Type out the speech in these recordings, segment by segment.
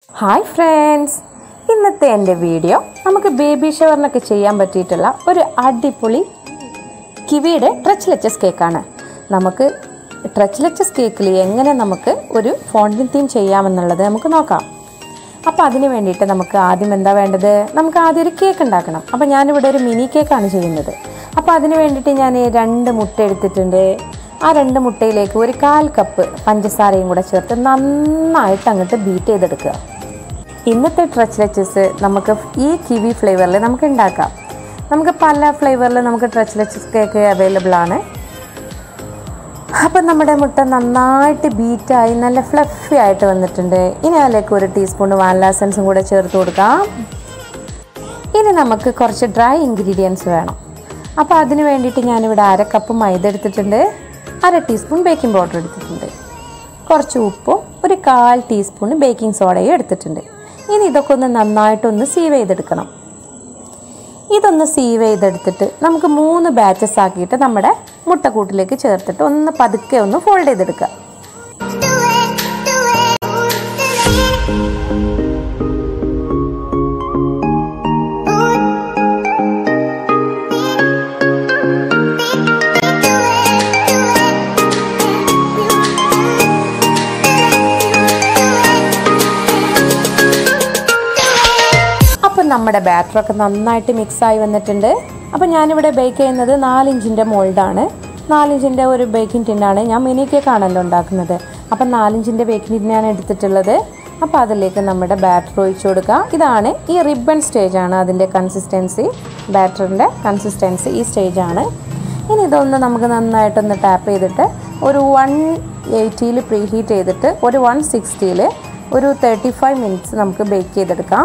Hi friends ഇന്നത്തെ എൻ്റെ video നമുക്ക് ബേബി ഷവറിനൊക്കെ ചെയ്യാൻ പറ്റിയിട്ടുള്ള ഒരു അടിപൊളി കിവിയുടെ ട്രച്ച്ലെച്ചസ് കേക്കാണ് നമുക്ക് ട്രച്ച്ലെച്ചസ് കേക്കിൽ എങ്ങനെ നമുക്ക് ഒരു ഫോണ്ടിൻ തീം ചെയ്യാമെന്നുള്ളത് നമുക്ക് നോക്കാം അപ്പോൾ അതിന് വേണ്ടിയിട്ട് നമുക്ക് ആദ്യം എന്താ വേണ്ടത് നമുക്ക് ആദ്യം ഒരു കേക്ക് ഉണ്ടാക്കണം അപ്പോൾ ഞാനിവിടെ ഒരു മിനി കേക്കാണ് ചെയ്യുന്നത് അപ്പോൾ അതിന് വേണ്ടിയിട്ട് ഞാൻ രണ്ട് മുട്ട എടുത്തിട്ടുണ്ട് ആ രണ്ട് മുട്ടയിലേക്ക് ഒരു കാൽ കപ്പ് പഞ്ചസാരയും കൂടെ ചേർത്ത് നന്നായിട്ട് അങ്ങോട്ട് ബീറ്റ് ചെയ്തെടുക്കുക ഇന്നത്തെ ട്രച്ച്ലെച്ചസ് നമുക്ക് ഈ കിവി ഫ്ലേവറിൽ നമുക്ക് ഉണ്ടാക്കാം നമുക്ക് പല ഫ്ലേവറിൽ നമുക്ക് ട്രച്ച്ലെച്ചസ് കേക്ക് അവൈലബിൾ ആണ് അപ്പം നമ്മുടെ മുട്ട നന്നായിട്ട് ബീറ്റായി നല്ല ഫ്ലഫി ആയിട്ട് വന്നിട്ടുണ്ട് ഇനി അതിലേക്ക് ഒരു ടീസ്പൂൺ വാനില എസൻസും കൂടെ ചേർത്ത് കൊടുക്കാം ഇനി നമുക്ക് കുറച്ച് ഡ്രൈ ഇൻഗ്രീഡിയൻസ് വേണം അപ്പോൾ അതിന് വേണ്ടിയിട്ട് ഞാനിവിടെ അര കപ്പ് മൈദ എടുത്തിട്ടുണ്ട് അര ടീസ്പൂൺ ബേക്കിംഗ് പൗഡർ എടുത്തിട്ടുണ്ട് കുറച്ച് ഉപ്പും ഒരു കാൽ ടീസ്പൂൺ ബേക്കിംഗ് സോഡയും എടുത്തിട്ടുണ്ട് ഇനി ഇതൊക്കെ ഒന്ന് നന്നായിട്ടൊന്ന് സീവ് ചെയ്തെടുക്കണം ഇതൊന്ന് സീവ് ചെയ്തെടുത്തിട്ട് നമുക്ക് മൂന്ന് ബാച്ചസ് ആക്കിയിട്ട് നമ്മുടെ മുട്ടക്കൂട്ടിലേക്ക് ചേർത്തിട്ട് ഒന്ന് പതുക്കെ ഒന്ന് ഫോൾഡ് ചെയ്തെടുക്കുക അപ്പം നമ്മുടെ ബാറ്ററൊക്കെ നന്നായിട്ട് മിക്സായി വന്നിട്ടുണ്ട് അപ്പം ഞാനിവിടെ ബേക്ക് ചെയ്യുന്നത് നാലിഞ്ചിൻ്റെ മോൾഡാണ് നാലിഞ്ചിൻ്റെ ഒരു ബേക്കിംഗ് ടിന്നാണ് ഞാൻ മിനി കേക്കാണല്ലോ ഉണ്ടാക്കുന്നത് അപ്പം നാലിഞ്ചിൻ്റെ ബേക്കിംഗ് ടിന്നാണ് എടുത്തിട്ടുള്ളത് അപ്പോൾ അതിലേക്ക് നമ്മുടെ ബാറ്റർ ഒഴിച്ചു കൊടുക്കുക ഇതാണ് ഈ റിബൺ സ്റ്റേജാണ് അതിൻ്റെ കൺസിസ്റ്റൻസി ബാറ്ററിൻ്റെ കൺസിസ്റ്റൻസി ഈ സ്റ്റേജാണ് ഇനി ഇതൊന്ന് നമുക്ക് നന്നായിട്ടൊന്ന് ടാപ്പ് ചെയ്തിട്ട് ഒരു വൺ എയ്റ്റിയിൽ പ്രീ ഹീറ്റ് ചെയ്തിട്ട് ഒരു വൺ സിക്സ്റ്റിയിൽ ഒരു തേർട്ടി ഫൈവ് മിനിറ്റ്സ് നമുക്ക് ബേക്ക് ചെയ്തെടുക്കാം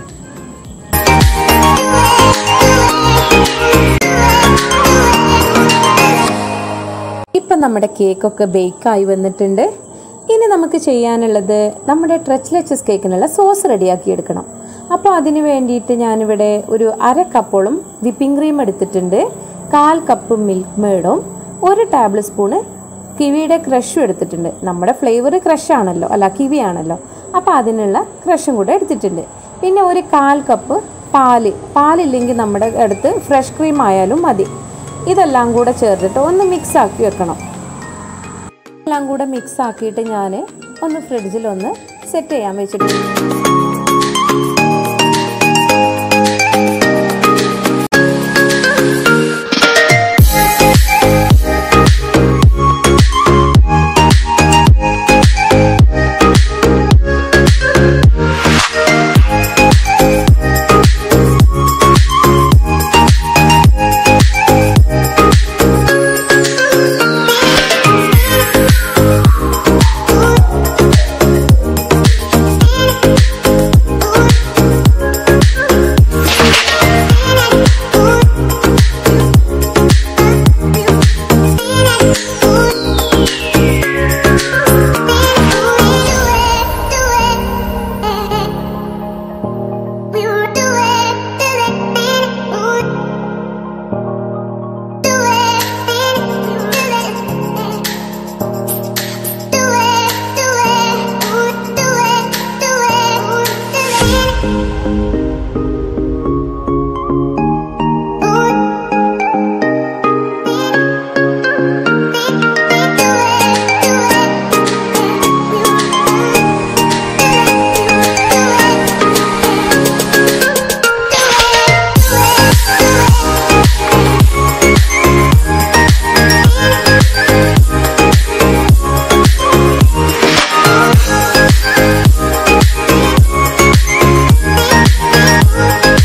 ഇപ്പം നമ്മുടെ കേക്കൊക്കെ ബേക്കായി വന്നിട്ടുണ്ട് ഇനി നമുക്ക് ചെയ്യാനുള്ളത് നമ്മുടെ ട്രച്ച്ലെച്ചസ് കേക്കിനുള്ള സോസ് റെഡിയാക്കി എടുക്കണം അപ്പോൾ അതിന് വേണ്ടിയിട്ട് ഞാനിവിടെ ഒരു അര കപ്പോളം വിപ്പിംഗ് ക്രീം എടുത്തിട്ടുണ്ട് കാൽ കപ്പ് മിൽക്ക് മേഡും ഒരു ടേബിൾ സ്പൂണ് കിവിയുടെ ക്രഷും എടുത്തിട്ടുണ്ട് നമ്മുടെ ഫ്ലേവർ ക്രഷ് ആണല്ലോ അല്ല കിവി ആണല്ലോ അപ്പോൾ അതിനുള്ള ക്രഷും കൂടെ എടുത്തിട്ടുണ്ട് പിന്നെ ഒരു കാൽ കപ്പ് പാല് പാലില്ലെങ്കിൽ നമ്മുടെ അടുത്ത് ഫ്രഷ് ക്രീം ആയാലും മതി ഇതെല്ലാം കൂടെ ചേർത്തിട്ട് ഒന്ന് മിക്സ് ആക്കി വെക്കണം എല്ലാം കൂടെ മിക്സ് ആക്കിയിട്ട് ഞാൻ ഒന്ന് ഫ്രിഡ്ജിൽ ഒന്ന് സെറ്റ് ചെയ്യാൻ വെച്ചിട്ടുണ്ട് Thank you.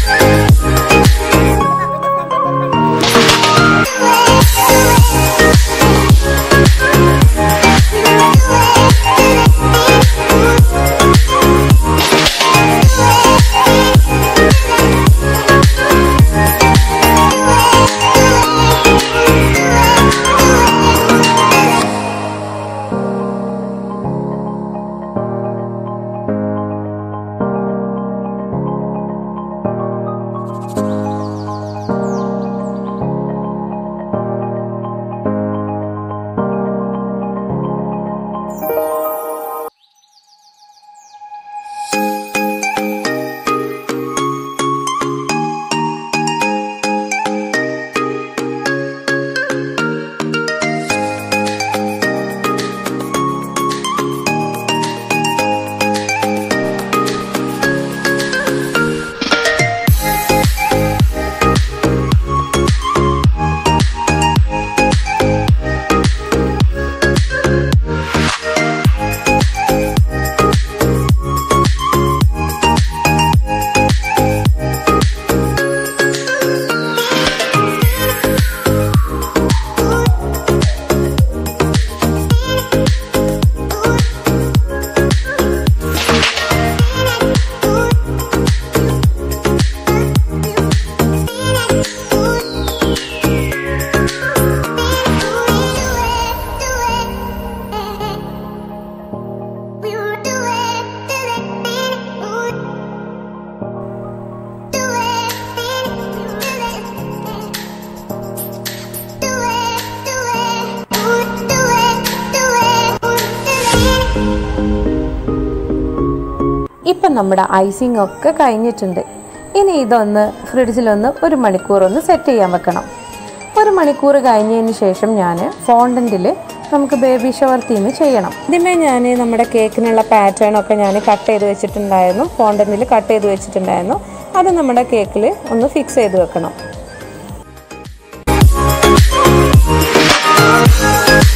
ഇപ്പം നമ്മുടെ ഐസിങ് ഒക്കെ കഴിഞ്ഞിട്ടുണ്ട് ഇനി ഇതൊന്ന് ഫ്രിഡ്ജിലൊന്ന് ഒരു മണിക്കൂർ ഒന്ന് സെറ്റ് ചെയ്യാൻ വെക്കണം ഒരു മണിക്കൂർ കഴിഞ്ഞതിന് ശേഷം ഞാൻ ഫോണ്ടൻറ്റിൽ നമുക്ക് ബേബി ഷവർ തീം ചെയ്യണം ഇതിമേ ഞാൻ നമ്മുടെ കേക്കിനുള്ള പാറ്റേൺ ഒക്കെ ഞാൻ കട്ട് ചെയ്ത് വെച്ചിട്ടുണ്ടായിരുന്നു ഫോണ്ടൻറ്റിൽ കട്ട് ചെയ്ത് വെച്ചിട്ടുണ്ടായിരുന്നു അത് നമ്മുടെ കേക്കിൽ ഒന്ന് ഫിക്സ് ചെയ്ത് വെക്കണം